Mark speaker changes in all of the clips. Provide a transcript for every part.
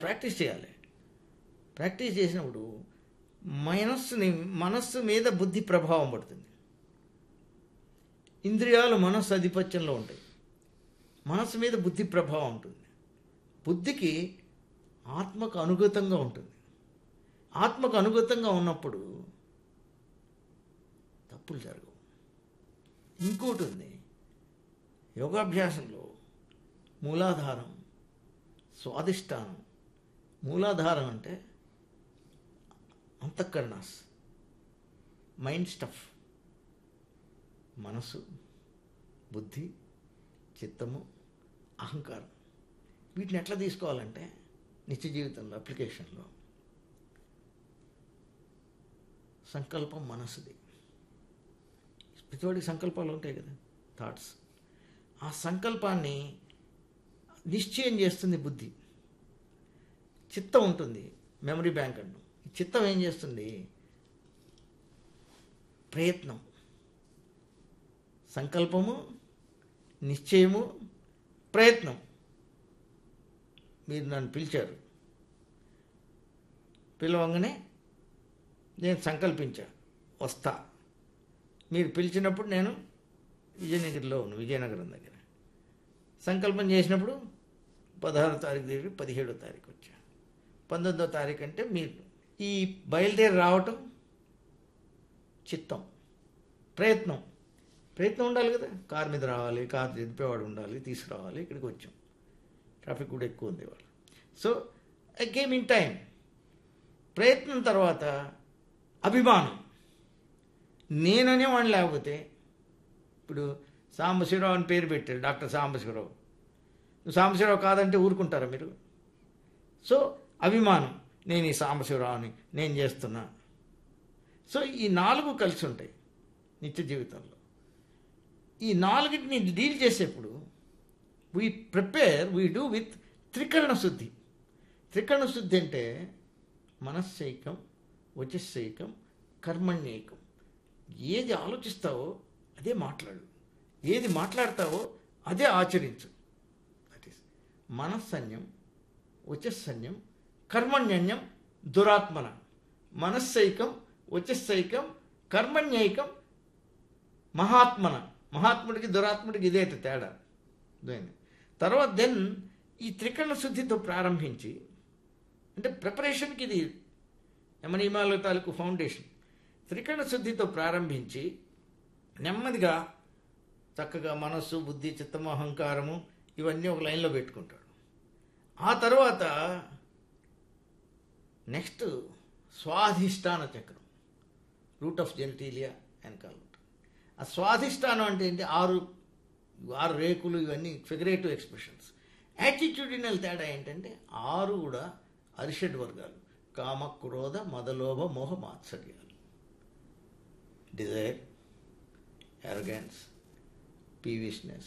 Speaker 1: practice చేయాలి practice చేసినప్పుడు మనస్సుని మనస్సు మీద బుద్ధి ప్రభావం పడుతుంది ఇంద్రియాలు మనస్సు ఆధిపత్యంలో ఉంటాయి మనస్సు మీద బుద్ధి ప్రభావం ఉంటుంది బుద్ధికి ఆత్మకు అనుగతంగా ఉంటుంది ఆత్మకు అనుగతంగా ఉన్నప్పుడు తప్పులు జరగవు ఇంకోటి ఉంది యోగాభ్యాసంలో మూలాధారం స్వాదిష్టానం మూలాధారం అంటే అంతఃకరణాస్ మైండ్ స్టఫ్ మనసు బుద్ధి చిత్తము అహంకారం వీటిని ఎట్లా తీసుకోవాలంటే నిత్య జీవితంలో అప్లికేషన్లో సంకల్పం మనసుది ప్రతివాడికి సంకల్పాలు ఉంటాయి కదా థాట్స్ ఆ సంకల్పాన్ని నిశ్చయం చేస్తుంది బుద్ధి చిత్తం ఉంటుంది మెమరీ బ్యాంక్ అంటాం ఈ చిత్తం ఏం చేస్తుంది ప్రయత్నం సంకల్పము నిశ్చయము ప్రయత్నం మీరు నన్ను పిలిచారు పిలవంగానే నేను సంకల్పించా వస్తా మీరు పిలిచినప్పుడు నేను విజయనగర్లో ఉన్నాను విజయనగరం దగ్గర సంకల్పం చేసినప్పుడు పదహారో తారీఖు దగ్గర పదిహేడో తారీఖు వచ్చా పంతొమ్మిదో తారీఖు అంటే మీరు ఈ బయలుదేరి రావటం చిత్తం ప్రయత్నం ప్రయత్నం ఉండాలి కదా కార్ మీద రావాలి కార్ దింపేవాడు ఉండాలి తీసుకురావాలి ఇక్కడికి వచ్చాం ట్రాఫిక్ కూడా ఎక్కువ ఉంది వాళ్ళు so I came in time ప్రయత్నం తర్వాత అభిమానం నేననే వాడిని లేకపోతే ఇప్పుడు సాంబశివరావు అని పేరు పెట్టారు డాక్టర్ సాంబశివరావు నువ్వు సాంబశివరావు కాదంటే ఊరుకుంటారా మీరు సో అభిమానం నేను ఈ సాంబశివరావుని నేను చేస్తున్నా సో ఈ నాలుగు కలిసి ఉంటాయి నిత్య జీవితంలో ఈ నాలుగిటిని డీల్ చేసేప్పుడు we prepare we do with త్రికరణ శుద్ధి త్రికరణ శుద్ధి అంటే మనస్సైకం వచస్సైకం కర్మణ్యైకం ఏది ఆలోచిస్తావో అదే మాట్లాడు ఏది మాట్లాడతావో అదే ఆచరించు దట్ ఈస్ మనస్సన్యం వచస్సన్యం కర్మణ్యన్యం దురాత్మన మనస్సైకం వచస్సైకం కర్మణ్యైకం మహాత్మన మహాత్ముడికి దురాత్ముడికి ఇదే తేడా దాన్ని తర్వాత దెన్ ఈ త్రికరణ శుద్ధితో ప్రారంభించి అంటే ప్రిపరేషన్కి ఇది యమనియమాల తాలూకు ఫౌండేషన్ త్రికరణ శుద్ధితో ప్రారంభించి నెమ్మదిగా చక్కగా మనస్సు బుద్ధి చిత్తము అహంకారము ఇవన్నీ ఒక లైన్లో పెట్టుకుంటాడు ఆ తర్వాత నెక్స్ట్ స్వాధిష్టాన చక్రం రూట్ ఆఫ్ జెనిటీలియా వెనకాల ఉంటుంది ఆ స్వాధిష్టానం అంటే ఏంటి ఆరు ఆరు రేకులు ఇవన్నీ ఫిగరేటివ్ ఎక్స్ప్రెషన్స్ యాటిట్యూడినల్ తేడా ఏంటంటే ఆరు కూడా అరిషడ్ వర్గాలు కామ క్రోధ మదలోభ మోహ మాత్సర్యాలు డిజైర్ ఎరగెన్స్ పీవిష్నెస్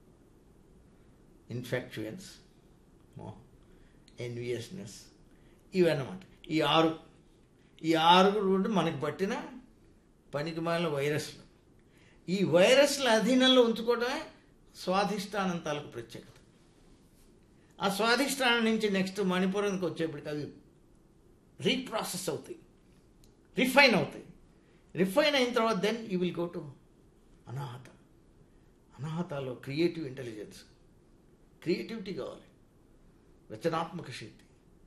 Speaker 1: ఇన్ఫెక్చుయన్స్ మోహ ఎన్వియస్నెస్ ఇవన్నమాట ఈ ఆరు ఈ ఆరు కూడా మనకి పట్టిన పనికి మాలిన వైరస్లు ఈ వైరస్ల అధీనంలో ఉంచుకోవడమే స్వాధిష్టానం తాలూకు ప్రత్యేకత ఆ స్వాధిష్టానం నుంచి నెక్స్ట్ మణిపురానికి వచ్చేప్పటికి అవి రీప్రాసెస్ అవుతాయి రిఫైన్ అవుతాయి రిఫైన్ అయిన తర్వాత then you will go to Anahata అనాహతాలో క్రియేటివ్ ఇంటెలిజెన్స్ క్రియేటివిటీ కావాలి రచనాత్మక శక్తి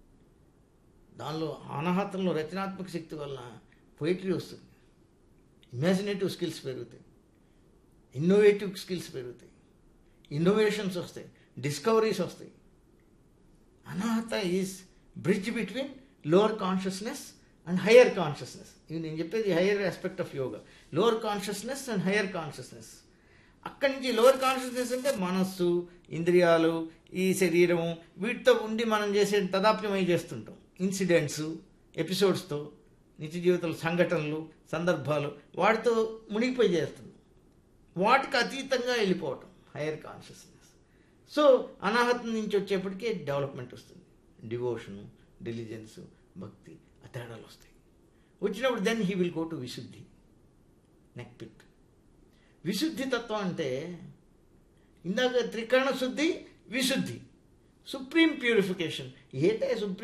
Speaker 1: దానిలో అనాహతంలో రచనాత్మక శక్తి వలన పోయిటరీ వస్తుంది ఇమాజినేటివ్ స్కిల్స్ పెరుగుతాయి ఇన్నోవేటివ్ స్కిల్స్ పెరుగుతాయి ఇన్నోవేషన్స్ వస్తాయి డిస్కవరీస్ వస్తాయి Anahata is bridge between lower consciousness and higher consciousness ఇది నేను చెప్పేది higher aspect of yoga lower consciousness and higher consciousness అక్కడి నుంచి లోవర్ కాన్షియస్నెస్ అంటే మనస్సు ఇంద్రియాలు ఈ శరీరము వీటితో ఉండి మనం చేసే తదాప్యమై చేస్తుంటాం ఇన్సిడెంట్స్ ఎపిసోడ్స్తో నిత్య జీవితంలో సంఘటనలు సందర్భాలు వాటితో మునిగిపోయి చేస్తున్నాం వాటికి అతీతంగా వెళ్ళిపోవటం హైయర్ కాన్షియస్నెస్ సో అనాహతం నుంచి వచ్చేప్పటికే డెవలప్మెంట్ వస్తుంది డివోషను డిలిజెన్స్ భక్తి ఆ తేడాలు వస్తాయి వచ్చినప్పుడు then he will go to Vishuddhi neck pit Vishuddhi తత్వం అంటే ఇందాక త్రికరణ శుద్ధి విశుద్ధి సుప్రీం ప్యూరిఫికేషన్ ఏంటే సుప్రీం